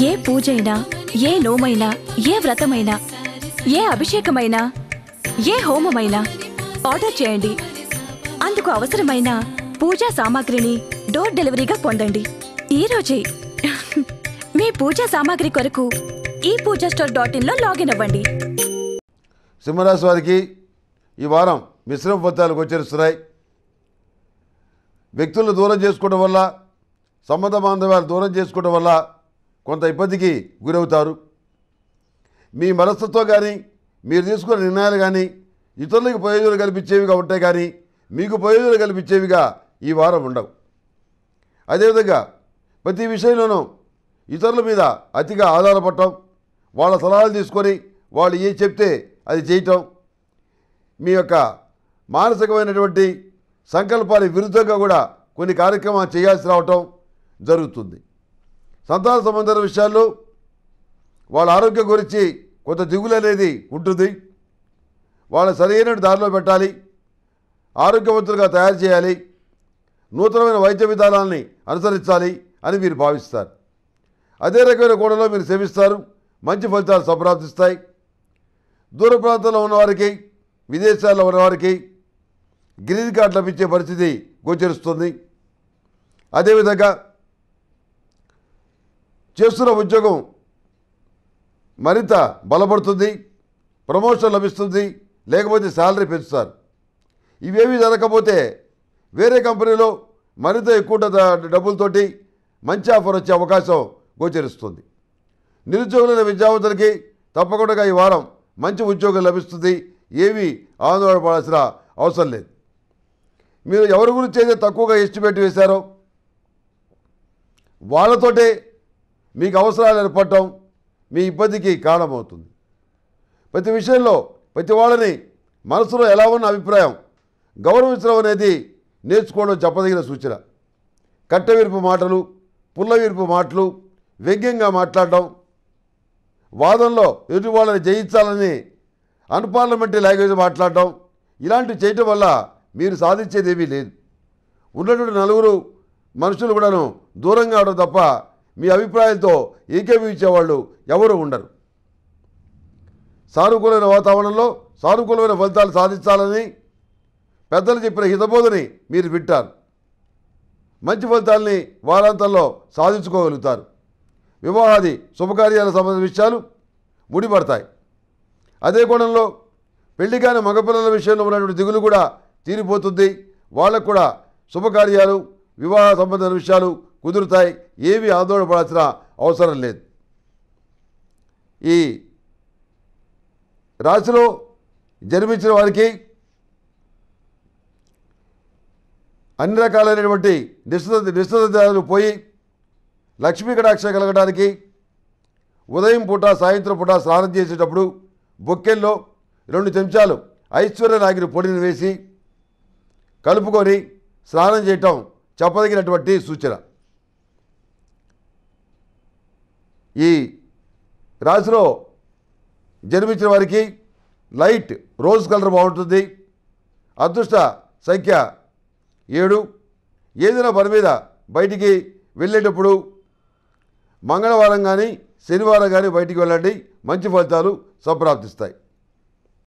ఏ పూజైనా ఏ నోమైనా ఏ వ్రతమైనా ఏ అభిషేకమైనా ఏ హోమమైనా ఆర్డర్ చేయండి అందుకు అవసరమైన పూజా సామాగ్రిని డోర్ డెలివరీగా పొందండి ఈ రోజే మీ పూజా సామాగ్రి కొరకు ఈ పూజా స్టోర్ డాట్ ఇన్లో లాగిన్ అవ్వండి సింహరాశి వారికి ఈ వారం మిశ్రమ ఫలితాలు గోచరిస్తున్నాయి వ్యక్తులను దూరం చేసుకోవడం వల్ల సంబంధ బాంధవ్యాలు దూరం చేసుకోవడం వల్ల కొంత ఇబ్బందికి గురవుతారు మీ మనస్తత్వం కానీ మీరు తీసుకున్న నిర్ణయాలు కానీ ఇతరులకు ప్రయోజనం కల్పించేవిగా ఉంటాయి కానీ మీకు ప్రయోజనం కల్పించేవిగా ఈ వారం ఉండవు అదేవిధంగా ప్రతి విషయంలోనూ ఇతరుల మీద అతిగా ఆధారపడటం వాళ్ళ సలహాలు తీసుకొని వాళ్ళు ఏం చెప్తే అది చేయటం మీ యొక్క మానసికమైనటువంటి సంకల్పానికి విరుద్ధంగా కూడా కొన్ని కార్యక్రమాలు చేయాల్సి రావటం జరుగుతుంది సంతాన సంబంధ విషయాల్లో వాళ్ళ ఆరోగ్యం గురించి కొంత దిగులు అనేది ఉంటుంది వాళ్ళ సరైన దారిలో పెట్టాలి ఆరోగ్యవంతులుగా తయారు చేయాలి నూతనమైన వైద్య విధానాల్ని అనుసరించాలి అని మీరు భావిస్తారు అదే రకమైన గోడలో మీరు సేవిస్తారు మంచి ఫలితాలు సంప్రాప్తిస్తాయి దూర ప్రాంతంలో ఉన్నవారికి విదేశాల్లో ఉన్నవారికి గ్రీన్ కార్డు లభించే పరిస్థితి గోచరిస్తుంది అదేవిధంగా చేస్తున్న ఉద్యోగం మరింత బలపడుతుంది ప్రమోషన్ లభిస్తుంది లేకపోతే శాలరీ పెంచుతారు ఇవేమీ జరగకపోతే వేరే కంపెనీలో మరింత ఎక్కువ డ- డబ్బులతోటి మంచి ఆఫర్ వచ్చే అవకాశం గోచరిస్తుంది నిరుద్యోగులైన విద్యావంతులకి తప్పకుండా ఈ వారం మంచి ఉద్యోగం లభిస్తుంది ఏమీ ఆందోళన పడాల్సిన అవసరం లేదు మీరు ఎవరి గురించి అయితే తక్కువగా ఎస్టిమేట్ వేశారో వాళ్ళతోటే మీకు అవసరాలు ఏర్పడటం మీ ఇబ్బందికి కారణమవుతుంది ప్రతి విషయంలో ప్రతి వాళ్ళని మనసులో ఎలా ఉన్న అభిప్రాయం గౌరవించడం అనేది నేర్చుకోవడం చెప్పదగిన సూచన కట్టవిరుపు మాటలు పుల్లవిరుపు మాటలు వ్యంగ్యంగా మాట్లాడడం వాదంలో ఎదుటి వాళ్ళని జయించాలని అన్పార్లమెంటరీ లాంగ్వేజ్ మాట్లాడడం ఇలాంటివి చేయటం వల్ల మీరు సాధించేది ఏమీ లేదు ఉన్నటువంటి నలుగురు మనుషులు కూడాను దూరంగా అవడం తప్ప మీ అభిప్రాయంతో ఏకీభవించేవాళ్ళు ఎవరు ఉండరు సానుకూలమైన వాతావరణంలో సానుకూలమైన ఫలితాలు సాధించాలని పెద్దలు చెప్పిన హితబోధని మీరు వింటారు మంచి ఫలితాల్ని వారాంతంలో సాధించుకోగలుగుతారు వివాహాది శుభకార్యాల సంబంధించిన విషయాలు ముడిపడతాయి అదే కోణంలో పెళ్లి కాని మగపిల్లల విషయంలో ఉన్నటువంటి దిగులు కూడా తీరిపోతుంది వాళ్ళకు కూడా శుభకార్యాలు వివాహ సంబంధించిన విషయాలు కుదురుతాయి ఏమీ ఆందోళన పడాల్సిన అవసరం లేదు ఈ రాశిలో జన్మించిన వారికి అన్ని రకాలైనటువంటి నిశ్చిత నిశ్చితాలు పోయి లక్ష్మీ కటాక్ష కలగడానికి ఉదయం పూట సాయంత్రం పూట స్నానం చేసేటప్పుడు బొక్కెల్లో రెండు చెంచాలు ఐశ్వర్య నాగిని పొడిని వేసి కలుపుకొని స్నానం చేయటం చెప్పదగినటువంటి సూచన ఈ రాశిలో జన్మించిన వారికి లైట్ రోజ్ కలర్ బాగుంటుంది అదృష్ట సంఖ్య ఏడు ఏదైనా పని మీద బయటికి వెళ్ళేటప్పుడు మంగళవారం కానీ శనివారం కానీ బయటికి వెళ్ళండి మంచి ఫలితాలు సంప్రాప్తిస్తాయి